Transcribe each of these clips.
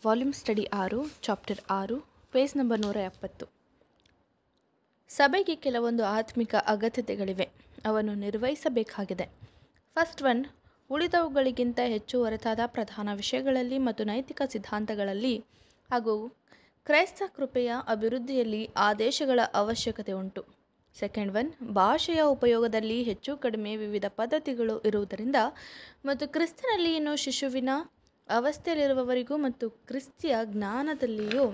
volume study ಆರು chapter ಆರು page number ನೂರ ಎಪ್ಪತ್ತು ಸಭೆಗೆ ಕೆಲವೊಂದು ಆತ್ಮಿಕ ಅಗತ್ಯತೆಗಳಿವೆ ಅವನ್ನು ನಿರ್ವಹಿಸಬೇಕಾಗಿದೆ ಫಸ್ಟ್ ಒನ್ ಉಳಿದವುಗಳಿಗಿಂತ ಹೆಚ್ಚು ಹೊರತಾದ ಪ್ರಧಾನ ವಿಷಯಗಳಲ್ಲಿ ಮತ್ತು ನೈತಿಕ ಸಿದ್ಧಾಂತಗಳಲ್ಲಿ ಹಾಗೂ ಕ್ರೈಸ್ತ ಕೃಪೆಯ ಅಭಿವೃದ್ಧಿಯಲ್ಲಿ ಆದೇಶಗಳ ಅವಶ್ಯಕತೆ ಉಂಟು ಸೆಕೆಂಡ್ ಒನ್ ಭಾಷೆಯ ಉಪಯೋಗದಲ್ಲಿ ಹೆಚ್ಚು ಕಡಿಮೆ ವಿವಿಧ ಪದ್ಧತಿಗಳು ಇರುವುದರಿಂದ ಮತ್ತು ಕ್ರಿಸ್ತನಲ್ಲಿ ಇನ್ನು ಶಿಶುವಿನ ಅವಸ್ಥೆಯಲ್ಲಿರುವವರಿಗೂ ಮತ್ತು ಕ್ರಿಸ್ತಿಯ ಜ್ಞಾನದಲ್ಲಿಯೂ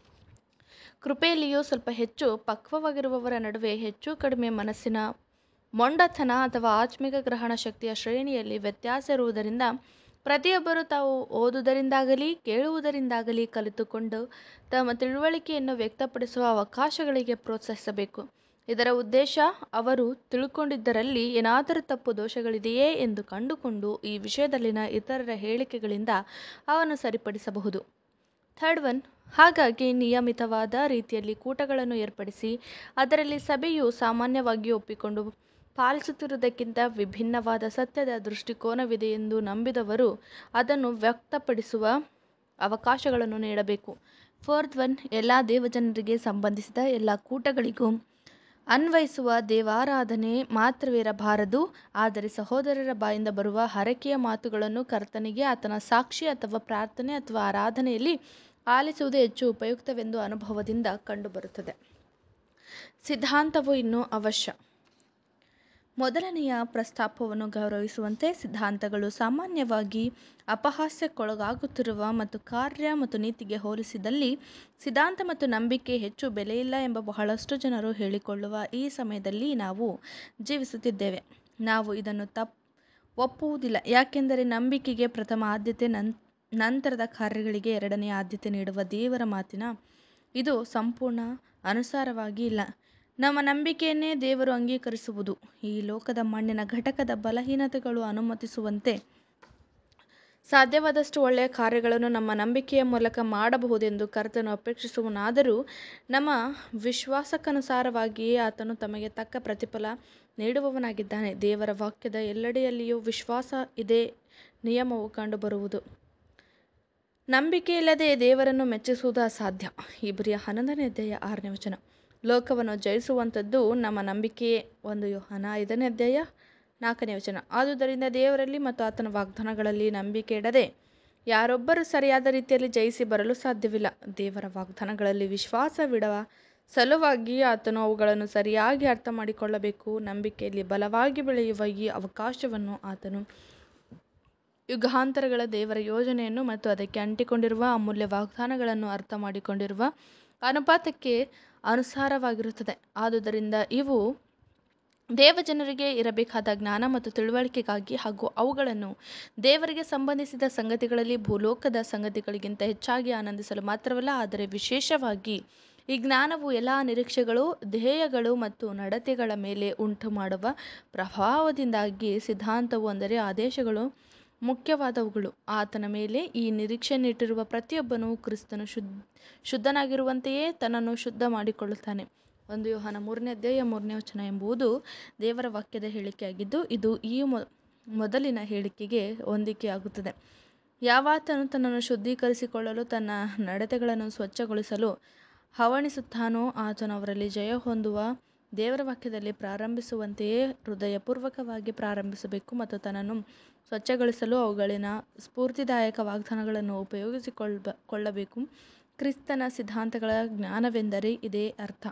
ಕೃಪೆಯಲ್ಲಿಯೂ ಸ್ವಲ್ಪ ಹೆಚ್ಚು ಪಕ್ವವಾಗಿರುವವರ ನಡುವೆ ಹೆಚ್ಚು ಕಡಿಮೆ ಮನಸ್ಸಿನ ಮೊಂಡತನ ಅಥವಾ ಆತ್ಮಿಕ ಗ್ರಹಣ ಶಕ್ತಿಯ ಶ್ರೇಣಿಯಲ್ಲಿ ವ್ಯತ್ಯಾಸ ಇರುವುದರಿಂದ ಪ್ರತಿಯೊಬ್ಬರು ತಾವು ಓದುವುದರಿಂದಾಗಲಿ ಕೇಳುವುದರಿಂದಾಗಲಿ ಕಲಿತುಕೊಂಡು ತಮ್ಮ ತಿಳುವಳಿಕೆಯನ್ನು ವ್ಯಕ್ತಪಡಿಸುವ ಅವಕಾಶಗಳಿಗೆ ಪ್ರೋತ್ಸಾಹಿಸಬೇಕು ಇದರ ಉದ್ದೇಶ ಅವರು ತಿಳ್ಕೊಂಡಿದ್ದರಲ್ಲಿ ಏನಾದರೂ ತಪ್ಪು ದೋಷಗಳಿದೆಯೇ ಎಂದು ಕಂಡುಕೊಂಡು ಈ ವಿಷಯದಲ್ಲಿನ ಇತರರ ಹೇಳಿಕೆಗಳಿಂದ ಅವನ್ನು ಸರಿಪಡಿಸಬಹುದು ಥರ್ಡ್ ಒನ್ ಹಾಗಾಗಿ ನಿಯಮಿತವಾದ ರೀತಿಯಲ್ಲಿ ಕೂಟಗಳನ್ನು ಏರ್ಪಡಿಸಿ ಅದರಲ್ಲಿ ಸಭೆಯು ಸಾಮಾನ್ಯವಾಗಿ ಒಪ್ಪಿಕೊಂಡು ಪಾಲಿಸುತ್ತಿರುವುದಕ್ಕಿಂತ ವಿಭಿನ್ನವಾದ ಸತ್ಯದ ದೃಷ್ಟಿಕೋನವಿದೆ ಎಂದು ನಂಬಿದವರು ಅದನ್ನು ವ್ಯಕ್ತಪಡಿಸುವ ಅವಕಾಶಗಳನ್ನು ನೀಡಬೇಕು ಫೋರ್ತ್ ಒನ್ ಎಲ್ಲ ದೇವಜನರಿಗೆ ಸಂಬಂಧಿಸಿದ ಎಲ್ಲ ಕೂಟಗಳಿಗೂ ಅನ್ವಯಿಸುವ ದೇವಾರಾಧನೆ ಮಾತ್ರವಿರಬಾರದು ಆದರೆ ಸಹೋದರರ ಬಾಯಿಂದ ಬರುವ ಹರಕೆಯ ಮಾತುಗಳನ್ನು ಕರ್ತನಿಗೆ ಆತನ ಸಾಕ್ಷಿ ಅಥವಾ ಪ್ರಾರ್ಥನೆ ಅಥವಾ ಆರಾಧನೆಯಲ್ಲಿ ಆಲಿಸುವುದು ಹೆಚ್ಚು ಉಪಯುಕ್ತವೆಂದು ಅನುಭವದಿಂದ ಕಂಡುಬರುತ್ತದೆ ಸಿದ್ಧಾಂತವು ಇನ್ನೂ ಅವಶ್ಯ ಮೊದಲನೆಯ ಪ್ರಸ್ತಾಪವನ್ನು ಗೌರವಿಸುವಂತೆ ಸಿದ್ಧಾಂತಗಳು ಸಾಮಾನ್ಯವಾಗಿ ಅಪಹಾಸ್ಯಕ್ಕೊಳಗಾಗುತ್ತಿರುವ ಮತ್ತು ಕಾರ್ಯ ಮತ್ತು ನೀತಿಗೆ ಹೋಲಿಸಿದಲ್ಲಿ ಸಿದ್ಧಾಂತ ಮತ್ತು ನಂಬಿಕೆ ಹೆಚ್ಚು ಬೆಲೆಯಿಲ್ಲ ಎಂಬ ಬಹಳಷ್ಟು ಜನರು ಹೇಳಿಕೊಳ್ಳುವ ಈ ಸಮಯದಲ್ಲಿ ನಾವು ಜೀವಿಸುತ್ತಿದ್ದೇವೆ ನಾವು ಇದನ್ನು ತಪ್ ಒಪ್ಪುವುದಿಲ್ಲ ಯಾಕೆಂದರೆ ನಂಬಿಕೆಗೆ ಪ್ರಥಮ ಆದ್ಯತೆ ನನ್ ನಂತರದ ಕಾರ್ಯಗಳಿಗೆ ಎರಡನೇ ಆದ್ಯತೆ ನೀಡುವ ದೇವರ ಮಾತಿನ ಇದು ಸಂಪೂರ್ಣ ಅನುಸಾರವಾಗಿ ಇಲ್ಲ ನಮ್ಮ ನಂಬಿಕೆಯನ್ನೇ ದೇವರು ಅಂಗೀಕರಿಸುವುದು ಈ ಲೋಕದ ಮಣ್ಣಿನ ಘಟಕದ ಬಲಹೀನತೆಗಳು ಅನುಮತಿಸುವಂತೆ ಸಾಧ್ಯವಾದಷ್ಟು ಒಳ್ಳೆಯ ಕಾರ್ಯಗಳನ್ನು ನಮ್ಮ ನಂಬಿಕೆಯ ಮೂಲಕ ಮಾಡಬಹುದೆಂದು ಕರ್ತನು ಅಪೇಕ್ಷಿಸುವನಾದರೂ ನಮ್ಮ ವಿಶ್ವಾಸಕ್ಕನುಸಾರವಾಗಿಯೇ ಆತನು ತಮಗೆ ತಕ್ಕ ಪ್ರತಿಫಲ ನೀಡುವವನಾಗಿದ್ದಾನೆ ದೇವರ ವಾಕ್ಯದ ಎಲ್ಲೆಡೆಯಲ್ಲಿಯೂ ವಿಶ್ವಾಸ ಇದೇ ನಿಯಮವು ಕಂಡುಬರುವುದು ನಂಬಿಕೆಯಿಲ್ಲದೆ ದೇವರನ್ನು ಮೆಚ್ಚಿಸುವುದು ಅಸಾಧ್ಯ ಇಬ್ರಿಯ ಹನ್ನೊಂದನೇ ಅಧ್ಯಾಯ ಆರನೇ ವಚನ ಲೋಕವನ್ನು ಜಯಿಸುವಂಥದ್ದು ನಮ್ಮ ನಂಬಿಕೆಯೇ ಒಂದು ಯೋಹಾನ ಐದನೇ ಅಧ್ಯಾಯ ನಾಲ್ಕನೇ ವಚನ ಆದುದರಿಂದ ದೇವರಲ್ಲಿ ಮತ್ತು ಆತನ ವಾಗ್ದಾನಗಳಲ್ಲಿ ನಂಬಿಕೆ ಇಡದೆ ಯಾರೊಬ್ಬರು ಸರಿಯಾದ ರೀತಿಯಲ್ಲಿ ಜಯಿಸಿ ಬರಲು ಸಾಧ್ಯವಿಲ್ಲ ದೇವರ ವಾಗ್ದಾನಗಳಲ್ಲಿ ವಿಶ್ವಾಸವಿಡುವ ಸಲುವಾಗಿ ಆತನು ಅವುಗಳನ್ನು ಸರಿಯಾಗಿ ಅರ್ಥ ಮಾಡಿಕೊಳ್ಳಬೇಕು ನಂಬಿಕೆಯಲ್ಲಿ ಬಲವಾಗಿ ಬೆಳೆಯುವ ಈ ಅವಕಾಶವನ್ನು ಆತನು ಯುಗಾಂತರಗಳ ದೇವರ ಯೋಜನೆಯನ್ನು ಮತ್ತು ಅದಕ್ಕೆ ಅಂಟಿಕೊಂಡಿರುವ ಅಮೂಲ್ಯ ವಾಗ್ದಾನಗಳನ್ನು ಅರ್ಥ ಮಾಡಿಕೊಂಡಿರುವ ಅನುಪಾತಕ್ಕೆ ಅನುಸಾರವಾಗಿರುತ್ತದೆ ಆದುದರಿಂದ ಇವು ದೇವಜನರಿಗೆ ಇರಬೇಕಾದ ಜ್ಞಾನ ಮತ್ತು ತಿಳುವಳಿಕೆಗಾಗಿ ಹಾಗೂ ಅವುಗಳನ್ನು ದೇವರಿಗೆ ಸಂಬಂಧಿಸಿದ ಸಂಗತಿಗಳಲ್ಲಿ ಭೂಲೋಕದ ಸಂಗತಿಗಳಿಗಿಂತ ಹೆಚ್ಚಾಗಿ ಆನಂದಿಸಲು ಮಾತ್ರವಲ್ಲ ಆದರೆ ವಿಶೇಷವಾಗಿ ಈ ಜ್ಞಾನವು ಎಲ್ಲ ನಿರೀಕ್ಷೆಗಳು ಧ್ಯೇಯಗಳು ಮತ್ತು ನಡತೆಗಳ ಮೇಲೆ ಉಂಟು ಮಾಡುವ ಪ್ರಭಾವದಿಂದಾಗಿ ಸಿದ್ಧಾಂತವು ಅಂದರೆ ಆದೇಶಗಳು ಮುಖ್ಯವಾದವುಗಳು ಆತನ ಮೇಲೆ ಈ ನಿರೀಕ್ಷೆಯನ್ನಿಟ್ಟಿರುವ ಪ್ರತಿಯೊಬ್ಬನೂ ಕ್ರಿಸ್ತನು ಶುದ್ಧ ಶುದ್ಧನಾಗಿರುವಂತೆಯೇ ತನ್ನನ್ನು ಶುದ್ಧ ಮಾಡಿಕೊಳ್ಳುತ್ತಾನೆ ಒಂದು ಯೋಹಾನ ಮೂರನೇ ಅಧ್ಯಾಯ ಮೂರನೇ ವಚನ ಎಂಬುದು ದೇವರ ವಾಕ್ಯದ ಹೇಳಿಕೆಯಾಗಿದ್ದು ಇದು ಈ ಮೊದಲಿನ ಹೇಳಿಕೆಗೆ ಹೊಂದಿಕೆಯಾಗುತ್ತದೆ ಯಾವಾತನು ತನ್ನನ್ನು ಶುದ್ಧೀಕರಿಸಿಕೊಳ್ಳಲು ತನ್ನ ನಡತೆಗಳನ್ನು ಸ್ವಚ್ಛಗೊಳಿಸಲು ಹವಣಿಸುತ್ತಾನೋ ಆತನು ಅವರಲ್ಲಿ ಜಯ ಹೊಂದುವ ದೇವರ ವಾಕ್ಯದಲ್ಲಿ ಪ್ರಾರಂಭಿಸುವಂತೆಯೇ ಹೃದಯಪೂರ್ವಕವಾಗಿ ಪ್ರಾರಂಭಿಸಬೇಕು ಮತ್ತು ತನ್ನನ್ನು ಸ್ವಚ್ಛಗೊಳಿಸಲು ಅವುಗಳಿನ ಸ್ಫೂರ್ತಿದಾಯಕ ವಾಗ್ದಾನಗಳನ್ನು ಉಪಯೋಗಿಸಿಕೊಳ್ಳ ಕೊಳ್ಳಬೇಕು ಕ್ರಿಸ್ತನ ಸಿದ್ಧಾಂತಗಳ ಜ್ಞಾನವೆಂದರೆ ಇದೇ ಅರ್ಥ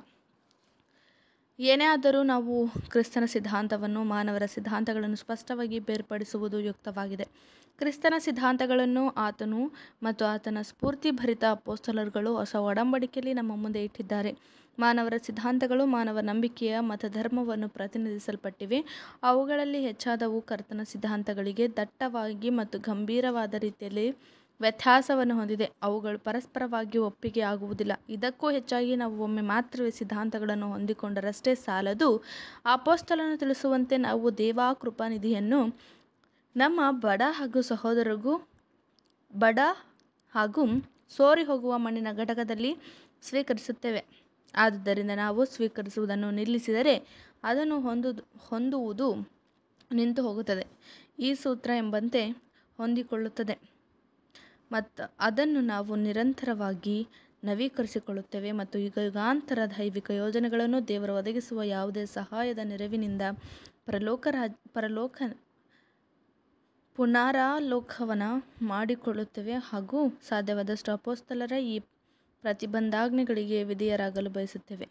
ಏನೇ ಆದರೂ ನಾವು ಕ್ರಿಸ್ತನ ಸಿದ್ಧಾಂತವನ್ನು ಮಾನವರ ಸಿದ್ಧಾಂತಗಳನ್ನು ಸ್ಪಷ್ಟವಾಗಿ ಬೇರ್ಪಡಿಸುವುದು ಯುಕ್ತವಾಗಿದೆ ಕ್ರಿಸ್ತನ ಸಿದ್ಧಾಂತಗಳನ್ನು ಆತನು ಮತ್ತು ಆತನ ಸ್ಫೂರ್ತಿಭರಿತ ಅಪೋಸ್ತಲರುಗಳು ಹೊಸ ಒಡಂಬಡಿಕೆಯಲ್ಲಿ ನಮ್ಮ ಮುಂದೆ ಇಟ್ಟಿದ್ದಾರೆ ಮಾನವರ ಸಿದ್ಧಾಂತಗಳು ಮಾನವ ನಂಬಿಕೆಯ ಮತಧರ್ಮವನ್ನು ಪ್ರತಿನಿಧಿಸಲ್ಪಟ್ಟಿವೆ ಅವುಗಳಲ್ಲಿ ಹೆಚ್ಚಾದವು ಕರ್ತನ ಸಿದ್ಧಾಂತಗಳಿಗೆ ದಟ್ಟವಾಗಿ ಮತ್ತು ಗಂಭೀರವಾದ ರೀತಿಯಲ್ಲಿ ವ್ಯತ್ಯಾಸವನ್ನು ಹೊಂದಿದೆ ಅವುಗಳು ಪರಸ್ಪರವಾಗಿ ಒಪ್ಪಿಗೆ ಆಗುವುದಿಲ್ಲ ಇದಕ್ಕೂ ಹೆಚ್ಚಾಗಿ ನಾವು ಒಮ್ಮೆ ಮಾತ್ರವೇ ಸಿದ್ಧಾಂತಗಳನ್ನು ಹೊಂದಿಕೊಂಡರಷ್ಟೇ ಸಾಲದು ಅಪೋಸ್ತಲನು ತಿಳಿಸುವಂತೆ ನಾವು ದೇವಾ ಕೃಪಾನಿಧಿಯನ್ನು ನಮ್ಮ ಬಡ ಹಾಗೂ ಸಹೋದರರಿಗೂ ಬಡ ಹಾಗೂ ಸೋರಿ ಹೋಗುವ ಮಣ್ಣಿನ ಘಟಕದಲ್ಲಿ ಸ್ವೀಕರಿಸುತ್ತೇವೆ ಆದುದರಿಂದ ನಾವು ಸ್ವೀಕರಿಸುವುದನ್ನು ನಿಲ್ಲಿಸಿದರೆ ಅದನ್ನು ಹೊಂದು ಹೊಂದುವುದು ನಿಂತು ಹೋಗುತ್ತದೆ ಈ ಸೂತ್ರ ಎಂಬಂತೆ ಹೊಂದಿಕೊಳ್ಳುತ್ತದೆ ಮತ್ತು ಅದನ್ನು ನಾವು ನಿರಂತರವಾಗಿ ನವೀಕರಿಸಿಕೊಳ್ಳುತ್ತೇವೆ ಮತ್ತು ಯುಗ ಯುಗಾಂತರ ದೈವಿಕ ಯೋಜನೆಗಳನ್ನು ದೇವರು ಒದಗಿಸುವ ಯಾವುದೇ ಸಹಾಯದ ನೆರವಿನಿಂದ ಪರಲೋಕ ರಾಜ್ ಪರಲೋಕ ಪುನರಾಲೋಕವನ ಮಾಡಿಕೊಳ್ಳುತ್ತೇವೆ ಹಾಗೂ ಸಾಧ್ಯವಾದಷ್ಟು ಅಪೋಸ್ತಲರ ಈ ಪ್ರತಿಬಂಧಾಜ್ಞೆಗಳಿಗೆ ವಿಧೇಯರಾಗಲು ಬಯಸುತ್ತೇವೆ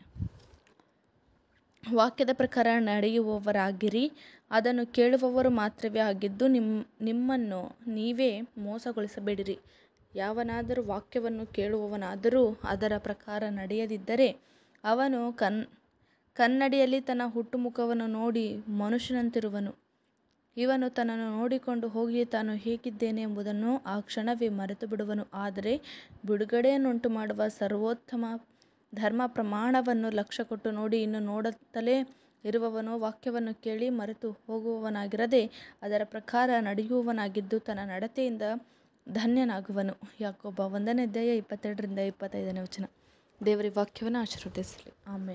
ವಾಕ್ಯದ ಪ್ರಕಾರ ನಡೆಯುವವರಾಗಿರಿ ಅದನ್ನು ಕೇಳುವವರು ಮಾತ್ರವೇ ಆಗಿದ್ದು ನಿಮ್ಮ ನಿಮ್ಮನ್ನು ನೀವೇ ಮೋಸಗೊಳಿಸಬೇಡಿರಿ ಯಾವನಾದರೂ ವಾಕ್ಯವನ್ನು ಕೇಳುವವನಾದರೂ ಅದರ ಪ್ರಕಾರ ನಡೆಯದಿದ್ದರೆ ಅವನು ಕನ್ ಕನ್ನಡಿಯಲ್ಲಿ ತನ್ನ ಹುಟ್ಟುಮುಖವನ್ನು ನೋಡಿ ಮನುಷ್ಯನಂತಿರುವನು ಇವನು ತನ್ನನ್ನು ನೋಡಿಕೊಂಡು ಹೋಗಿ ತಾನು ಹೇಗಿದ್ದೇನೆ ಎಂಬುದನ್ನು ಆ ಕ್ಷಣವೇ ಮರೆತುಬಿಡುವನು ಆದರೆ ಬಿಡುಗಡೆಯನ್ನುಂಟು ಮಾಡುವ ಸರ್ವೋತ್ತಮ ಧರ್ಮ ಪ್ರಮಾಣವನ್ನು ಲಕ್ಷ್ಯಕೊಟ್ಟು ನೋಡಿ ಇನ್ನು ನೋಡುತ್ತಲೇ ಇರುವವನು ವಾಕ್ಯವನ್ನು ಕೇಳಿ ಮರೆತು ಹೋಗುವವನಾಗಿರದೆ ಅದರ ಪ್ರಕಾರ ನಡೆಯುವವನಾಗಿದ್ದು ತನ್ನ ನಡತೆಯಿಂದ ಧನ್ಯನಾಗುವನು ಯಾಕೋಬ ಒಂದನೇ ಅಧ್ಯಾಯ ಇಪ್ಪತ್ತೆರಡರಿಂದ ಇಪ್ಪತ್ತೈದನೇ ವಚನ ದೇವರ ವಾಕ್ಯವನ್ನು ಆಶೀರ್ವದಿಸಲಿ ಆಮೇಲೆ